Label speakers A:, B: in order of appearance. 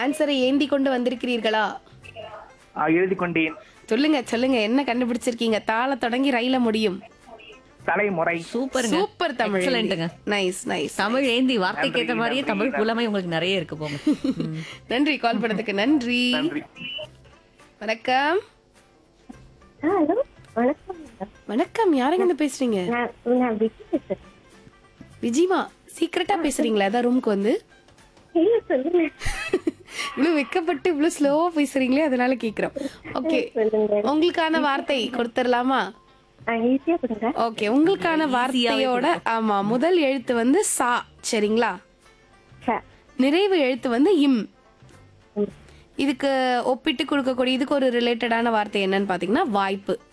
A: ஆன்சரை ஏந்தி கொண்டு வந்திருக்கிறீர்களா
B: ஆ, எழுதி கொண்டேன்
A: சொல்லுங்க சொல்லுங்க என்ன கண்டுபிடிச்சிருக்கீங்க தாள தொடங்கி ரயில முடியும்
B: தலைமுறை
C: சூப்பருங்க
A: சூப்பர் தமிழ்
C: எக்ஸலண்ட்டுங்க
A: நைஸ் நைஸ்
C: தமிழ் ஏந்தி வார்த்தைக்கு ஏத்த மாதிரியே தமிழ் புலமை உங்களுக்கு நிறைய இருக்கு போங்க ம்.
A: நன்றி கால் பண்ணதுக்கு நன்றி
B: நன்றி
A: வணக்கம்
D: ஹலோ வணக்கம் மேடம்
A: வணக்கம் யாருங்க இருந்து பேசுறீங்க
D: நான் நான் விஜி பேசுறேன்
A: விஜிமா சீக்கிரட்டா பேசுறீங்களா அதான் ரூமுக்கு வந்து
D: இல்ல சொல்லுங்க
A: இவ்வளவு வெக்கப்பட்டு இவ்வளவு ஸ்லோவா பேசுறீங்களே அதனால கேக்குறோம் ஓகே
D: சொல்லுங்க
A: உங்களுக்கான வார்த்தை கொடுத்துடலாமா
D: ஈஸியா கொடுங்க
A: ஓகே உங்களுக்கான வார்த்தையோட ஆமா முதல் எழுத்து வந்து சா சரிங்களா
D: ச-
A: நிறைவு எழுத்து வந்து இம்
D: ம்.
A: இதுக்கு ஒப்பிட்டு கொடுக்கக்கூடிய இதுக்கு ஒரு ரிலேட்டடான வார்த்தை என்னன்னு பாத்தீங்கன்னா வாய்ப்பு